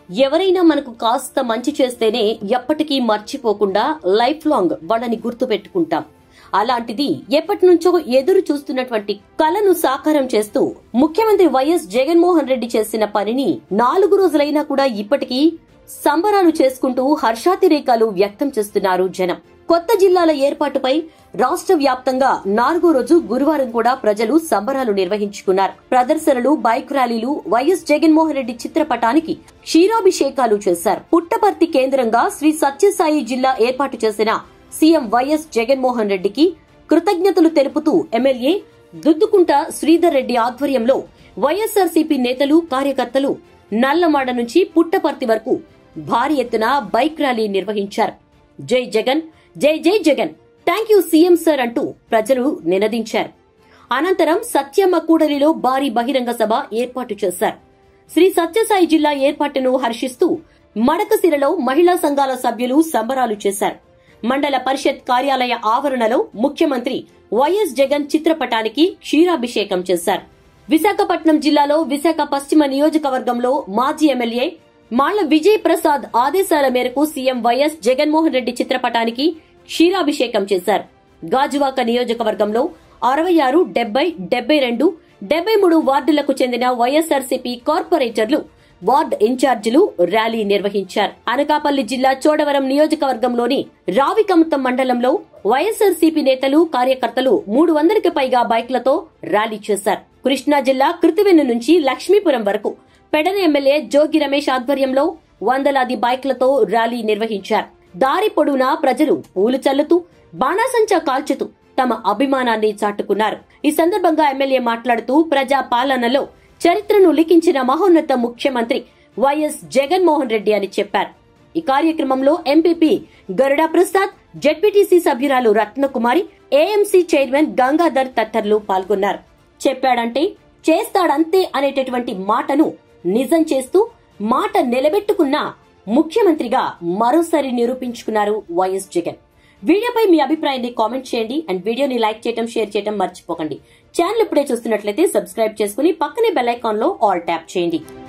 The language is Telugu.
ఎవరైనా మనకు కాస్త మంచి చేస్తేనే ఎప్పటికీ మర్చిపోకుండా లైఫ్ లాంగ్ వాళ్ళని గుర్తు పెట్టుకుంటాం అలాంటిది ఎప్పటి నుంచో ఎదురు చూస్తున్నటువంటి కలను సాకారం చేస్తూ ముఖ్యమంత్రి వైఎస్ జగన్మోహన్ రెడ్డి చేసిన పనిని నాలుగు రోజులైనా కూడా ఇప్పటికీ సంబరాలు చేసుకుంటూ హర్షాతిరేకాలు వ్యక్తం చేస్తున్నారు జనం కొత్త జిల్లాల ఏర్పాటుపై రాష్ట్ర వ్యాప్తంగా నాలుగో రోజు గురువారం కూడా ప్రజలు సంబరాలు నిర్వహించుకున్నారు ప్రదర్శనలు బైక్ ర్యాలీలు వైఎస్ జగన్మోహన్ రెడ్డి చిత్రపటానికి క్షీరాభిషేకాలు చేశారు పుట్టపర్తి కేంద్రంగా శ్రీ సత్యసాయి జిల్లా ఏర్పాటు చేసిన సీఎం వైఎస్ జగన్మోహన్ రెడ్డికి కృతజ్ఞతలు తెలుపుతూ ఎమ్మెల్యే దుద్దుకుంట శ్రీధర్ రెడ్డి ఆధ్వర్యంలో వైఎస్ఆర్సీపీ నేతలు కార్యకర్తలు నల్లమాడ నుంచి పుట్టపర్తి వరకు భారీ ఎత్తున బైక్ ర్యాలీ నిర్వహించారు జై జగన్ జై జై Jagan thank you CM sir అంటూ ప్రజలు నినదించారు అనంతరం సత్యమ్మ కూడలిలో భారీ బహిరంగ సభ ఏర్పాటు చేశారు శ్రీ సత్యసాయి జిల్లా ఏర్పాటును హర్షిస్తూ మడకసిరలో మహిళా సంఘాల సభ్యులు సంబరాలు చేశారు మండల పరిషత్ కార్యాలయ ఆవరణలో ముఖ్యమంత్రి వైఎస్ జగన్ చిత్రపటానికి క్షీరాభిషేకం చేశారు విశాఖపట్నం జిల్లాలో విశాఖ పశ్చిమ నియోజకవర్గంలో మాజీ ఎమ్మెల్యే మాళ్ల విజయ్ ప్రసాద్ ఆదేశాల మేరకు సీఎం వైఎస్ జగన్మోహన్ రెడ్డి చిత్రపటానికి క్షీరాభిషేకం చేశారు గాజువాక నియోజకవర్గంలో అరవై ఆరు డెబ్బై డెబ్బై రెండు డెబ్బై మూడు వార్డులకు చెందిన వైఎస్ఆర్సీపీ కార్పొరేటర్లు వార్డ్ ఇన్ఛార్జీలు ర్యాలీ నిర్వహించారు అనకాపల్లి జిల్లా చోడవరం నియోజకవర్గంలోని రావికమతం మండలంలో వైఎస్ఆర్సీపీ నేతలు కార్యకర్తలు మూడు వందలకి పైగా బైక్లతో ర్యాలీ చేశారు కృష్ణా జిల్లా కృతివెన్ను నుంచి లక్ష్మీపురం వరకు పెడన ఎమ్మెల్యే జోగి రమేష్ ఆధ్వర్యంలో వందలాది బైక్లతో ర్యాలీ నిర్వహించారు దారి పొడవునా ప్రజలు పూలు చల్లుతూ బాణాసంచా కాల్చుతూ తమ అభిమానాన్ని చాటుకున్నారు ఈ సందర్భంగా ఎమ్మెల్యే మాట్లాడుతూ ప్రజా పాలనలో చరిత్రను లిఖించిన మహోన్నత ముఖ్యమంత్రి వైఎస్ జగన్మోహన్ రెడ్డి అని చెప్పారు ఈ కార్యక్రమంలో ఎంపీపీ గరుడా ప్రసాద్ జెడ్పీటీసీ సభ్యురాలు రత్నకుమారి ఏఎంసీ చైర్మన్ గంగాధర్ తదితరులు పాల్గొన్నారు చెప్పాడంటే చేస్తాడంతే అనేటటువంటి మాటను నిజం చేస్తూ మాట నిలబెట్టుకున్న ముఖ్యమంత్రిగా మరోసారి నిరూపించుకున్నారు వైఎస్ జగన్ వీడియోపై మీ అభిప్రాయాన్ని కామెంట్ చేయండి అండ్ వీడియోని లైక్ చేయడం షేర్ చేయడం మర్చిపోకండి ఛానల్ ఇప్పుడే చూస్తున్నట్లయితే సబ్స్క్రైబ్ చేసుకుని పక్కనే బెల్ ఐకాన్ లో ఆల్ ట్యాప్ చేయండి